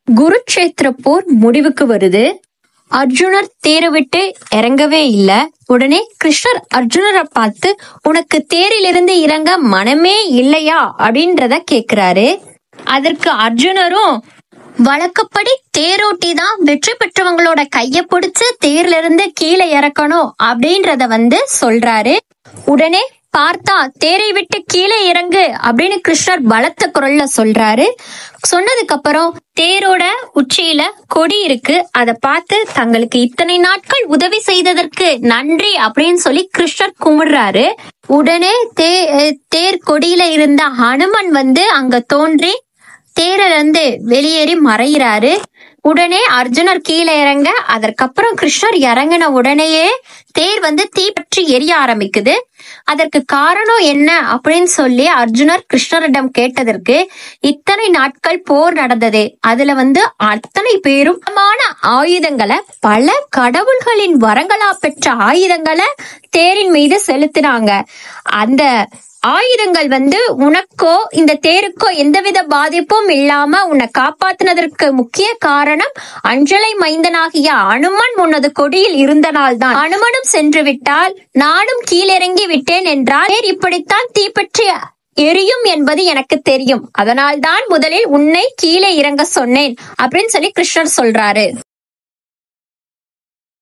குருட்சேத்திர போர் முடிவுக்கு வருது அர்ஜுனர் தேரை விட்டு இறங்கவே இல்ல உடனே கிருஷ்ணர் அர்ஜுனரை பார்த்து உனக்கு தேரிலிருந்து இறங்க மனமே இல்லையா அப்படின்றத கேக்குறாரு அதற்கு அர்ஜுனரும் வழக்கப்படி தேரோட்டி தான் வெற்றி பெற்றவங்களோட கைய பிடிச்சு தேர்ல இருந்து கீழே இறக்கணும் அப்படின்றத வந்து சொல்றாரு உடனே பார்த்தா தேரை விட்டு கீழே இறங்கு அப்படின்னு கிருஷ்ணர் பலத்த குரல்ல சொல்றாரு சொன்னதுக்கு அப்புறம் தேரோட உச்சியில கொடி இருக்கு அதை பார்த்து தங்களுக்கு இத்தனை நாட்கள் உதவி செய்ததற்கு நன்றி அப்படின்னு சொல்லி கிருஷ்ணர் கும்பிடுறாரு உடனே தே தேர் கொடியில இருந்த ஹனுமன் வந்து அங்க தோன்றி தேரில இருந்து வெளியேறி மறைகிறாரு உடனே அர்ஜுனர் கீழே இறங்க அதற்கப்புறம் கிருஷ்ணர் இறங்கின உடனேயே தேர் வந்து தீப்பற்றி எரிய ஆரம்பிக்குது அதற்கு காரணம் என்ன அப்படின்னு சொல்லி அர்ஜுனர் கிருஷ்ணரிடம் கேட்டதற்கு இத்தனை நாட்கள் போர் நடந்தது அதுல வந்து அத்தனை பேரும் பலமான ஆயுதங்களை பல கடவுள்களின் வரங்களா பெற்ற ஆயுதங்களை தேரின் மீது செலுத்தினாங்க அந்த ஆயுதங்கள் வந்து உனக்கோ இந்த தேருக்கோ எந்தவித பாதிப்பும் இல்லாம உன்னை காப்பாத்தினதற்கு முக்கிய காரணம் அஞ்சலை மைந்தனாகிய அனுமன் உனது கொடியில் இருந்தனால்தான் அனுமனும் சென்று விட்டால் நானும் கீழிறங்கி விட்டேன் என்றால் தேர் இப்படித்தான் தீப்பற்றி எரியும் என்பது எனக்கு தெரியும் அதனால்தான் முதலில் உன்னை கீழே இறங்க சொன்னேன் அப்படின்னு சொல்லி கிருஷ்ணர் சொல்றாரு